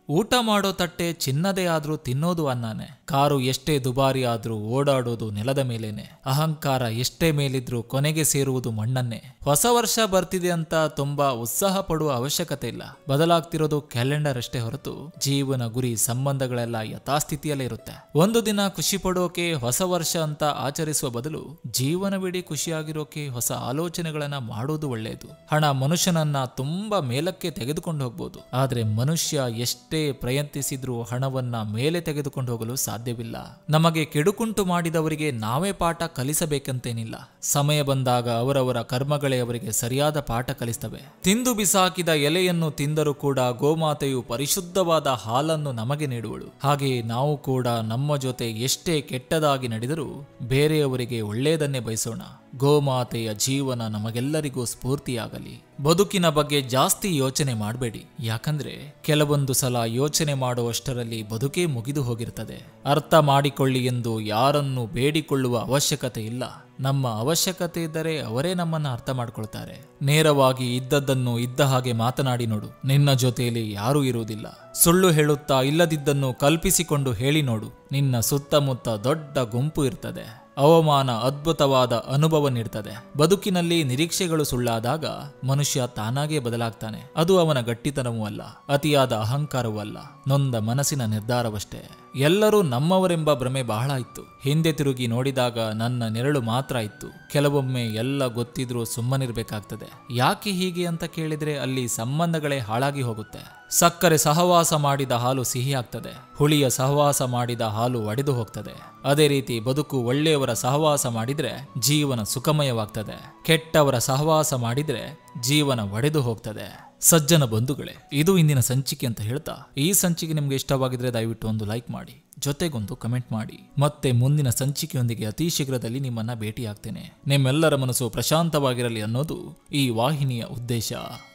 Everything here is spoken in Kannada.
ಊಟ ಮಾಡೋ ತಟ್ಟೆ ಚಿನ್ನದೇ ಆದ್ರೂ ತಿನ್ನೋದು ಅನ್ನನೇ ಕಾರು ಎಷ್ಟೇ ದುಬಾರಿ ಆದ್ರೂ ಓಡಾಡೋದು ನೆಲದ ಮೇಲೇನೆ ಅಹಂಕಾರ ಎಷ್ಟೇ ಮೇಲಿದ್ರೂ ಕೊನೆಗೆ ಸೇರುವುದು ಮಣ್ಣನ್ನೇ ಹೊಸ ವರ್ಷ ಬರ್ತಿದೆ ಅಂತ ತುಂಬಾ ಉತ್ಸಾಹ ಪಡುವ ಅವಶ್ಯಕತೆ ಇಲ್ಲ ಬದಲಾಗ್ತಿರೋದು ಕ್ಯಾಲೆಂಡರ್ ಅಷ್ಟೇ ಹೊರತು ಜೀವನ ಗುರಿ ಸಂಬಂಧಗಳೆಲ್ಲ ಯಥಾಸ್ಥಿತಿಯಲ್ಲೇ ಇರುತ್ತೆ ಒಂದು ದಿನ ಖುಷಿ ಪಡೋಕೆ ಹೊಸ ವರ್ಷ ಅಂತ ಆಚರಿಸುವ ಬದಲು ಜೀವನವಿಡೀ ಖುಷಿಯಾಗಿರೋಕೆ ಹೊಸ ಆಲೋಚನೆಗಳನ್ನ ಮಾಡೋದು ಒಳ್ಳೆಯದು ಹಣ ಮನುಷ್ಯನನ್ನ ತುಂಬಾ ಮೇಲಕ್ಕೆ ತೆಗೆದುಕೊಂಡು ಹೋಗ್ಬೋದು ಆದ್ರೆ ಮನುಷ್ಯ ಎಷ್ಟೇ ಪ್ರಯತ್ನಿಸಿದ್ರೂ ಹಣವನ್ನ ಮೇಲೆ ತೆಗೆದುಕೊಂಡು ಹೋಗಲು ಸಾಧ್ಯವಿಲ್ಲ ನಮಗೆ ಕೆಡುಕುಂಟು ಮಾಡಿದವರಿಗೆ ನಾವೇ ಪಾಠ ಕಲಿಸಬೇಕಂತೇನಿಲ್ಲ ಸಮಯ ಬಂದಾಗ ಅವರವರ ಕರ್ಮಗಳೇ ಅವರಿಗೆ ಸರಿಯಾದ ಪಾಠ ಕಲಿಸ್ತವೆ ತಿಂದು ಬಿಸಾಕಿದ ಎಲೆಯನ್ನು ತಿಂದರೂ ಕೂಡ ಗೋಮಾತೆಯು ಪರಿಶುದ್ಧವಾದ ಹಾಲನ್ನು ನಮಗೆ ನೀಡುವಳು ಹಾಗೆಯೇ ನಾವು ಕೂಡ ನಮ್ಮ ಜೊತೆ ಎಷ್ಟೇ ಕೆಟ್ಟದಾಗಿ ನಡೆದರೂ ಬೇರೆಯವರಿಗೆ ಒಳ್ಳೆಯದನ್ನೇ ಬಯಸೋಣ ಗೋಮಾತೆಯ ಜೀವನ ನಮಗೆಲ್ಲರಿಗೂ ಸ್ಫೂರ್ತಿಯಾಗಲಿ ಬದುಕಿನ ಬಗ್ಗೆ ಜಾಸ್ತಿ ಯೋಚನೆ ಮಾಡಬೇಡಿ ಯಾಕಂದ್ರೆ ಕೆಲವೊಂದು ಸಲ ಯೋಚನೆ ಮಾಡುವಷ್ಟರಲ್ಲಿ ಬದುಕೇ ಮುಗಿದು ಹೋಗಿರ್ತದೆ ಅರ್ಥ ಮಾಡಿಕೊಳ್ಳಿ ಎಂದು ಯಾರನ್ನು ಬೇಡಿಕೊಳ್ಳುವ ಅವಶ್ಯಕತೆ ಇಲ್ಲ ನಮ್ಮ ಅವಶ್ಯಕತೆ ಇದ್ದರೆ ಅವರೇ ನಮ್ಮನ್ನ ಅರ್ಥ ಮಾಡ್ಕೊಳ್ತಾರೆ ನೇರವಾಗಿ ಇದ್ದದ್ದನ್ನು ಇದ್ದ ಹಾಗೆ ಮಾತನಾಡಿ ನೋಡು ನಿನ್ನ ಜೊತೆಯಲ್ಲಿ ಯಾರೂ ಇರುವುದಿಲ್ಲ ಸುಳ್ಳು ಹೇಳುತ್ತಾ ಇಲ್ಲದಿದ್ದನ್ನು ಕಲ್ಪಿಸಿಕೊಂಡು ಹೇಳಿ ನೋಡು ನಿನ್ನ ಸುತ್ತಮುತ್ತ ದೊಡ್ಡ ಗುಂಪು ಇರ್ತದೆ ಅವಮಾನ ಅದ್ಭುತವಾದ ಅನುಭವ ನೀಡ್ತದೆ ಬದುಕಿನಲ್ಲಿ ನಿರೀಕ್ಷೆಗಳು ಸುಳ್ಳಾದಾಗ ಮನುಷ್ಯ ತಾನಾಗೇ ಬದಲಾಗ್ತಾನೆ ಅದು ಅವನ ಗಟ್ಟಿತನವೂ ಅಲ್ಲ ಅತಿಯಾದ ಅಹಂಕಾರವೂ ಅಲ್ಲ ನೊಂದ ಮನಸ್ಸಿನ ನಿರ್ಧಾರವಷ್ಟೇ ಎಲ್ಲರೂ ನಮ್ಮವರೆಂಬ ಭ್ರಮೆ ಬಹಳ ಇತ್ತು ಹಿಂದೆ ತಿರುಗಿ ನೋಡಿದಾಗ ನನ್ನ ನೆರಳು ಮಾತ್ರ ಇತ್ತು ಕೆಲವೊಮ್ಮೆ ಎಲ್ಲ ಗೊತ್ತಿದ್ರೂ ಸುಮ್ಮನಿರ್ಬೇಕಾಗ್ತದೆ ಯಾಕೆ ಹೀಗೆ ಅಂತ ಕೇಳಿದ್ರೆ ಅಲ್ಲಿ ಸಂಬಂಧಗಳೇ ಹಾಳಾಗಿ ಹೋಗುತ್ತೆ ಸಕ್ಕರೆ ಸಹವಾಸ ಮಾಡಿದ ಹಾಲು ಸಿಹಿಯಾಗ್ತದೆ ಹುಳಿಯ ಸಹವಾಸ ಮಾಡಿದ ಹಾಲು ಒಡೆದು ಹೋಗ್ತದೆ ಅದೇ ರೀತಿ ಬದುಕು ಒಳ್ಳೆಯವರ ಸಹವಾಸ ಮಾಡಿದ್ರೆ ಜೀವನ ಸುಖಮಯವಾಗ್ತದೆ ಕೆಟ್ಟವರ ಸಹವಾಸ ಮಾಡಿದ್ರೆ ಜೀವನ ಒಡೆದು ಹೋಗ್ತದೆ ಸಜ್ಜನ ಬಂಧುಗಳೇ ಇದು ಇಂದಿನ ಸಂಚಿಕೆ ಅಂತ ಹೇಳ್ತಾ ಈ ಸಂಚಿಕೆ ನಿಮ್ಗೆ ಇಷ್ಟವಾಗಿದ್ರೆ ದಯವಿಟ್ಟು ಒಂದು ಲೈಕ್ ಮಾಡಿ ಜೊತೆಗೊಂದು ಕಮೆಂಟ್ ಮಾಡಿ ಮತ್ತೆ ಮುಂದಿನ ಸಂಚಿಕೆಯೊಂದಿಗೆ ಅತಿ ಶೀಘ್ರದಲ್ಲಿ ನಿಮ್ಮನ್ನ ಭೇಟಿಯಾಗ್ತೇನೆ ನಿಮ್ಮೆಲ್ಲರ ಮನಸ್ಸು ಪ್ರಶಾಂತವಾಗಿರಲಿ ಅನ್ನೋದು ಈ ವಾಹಿನಿಯ ಉದ್ದೇಶ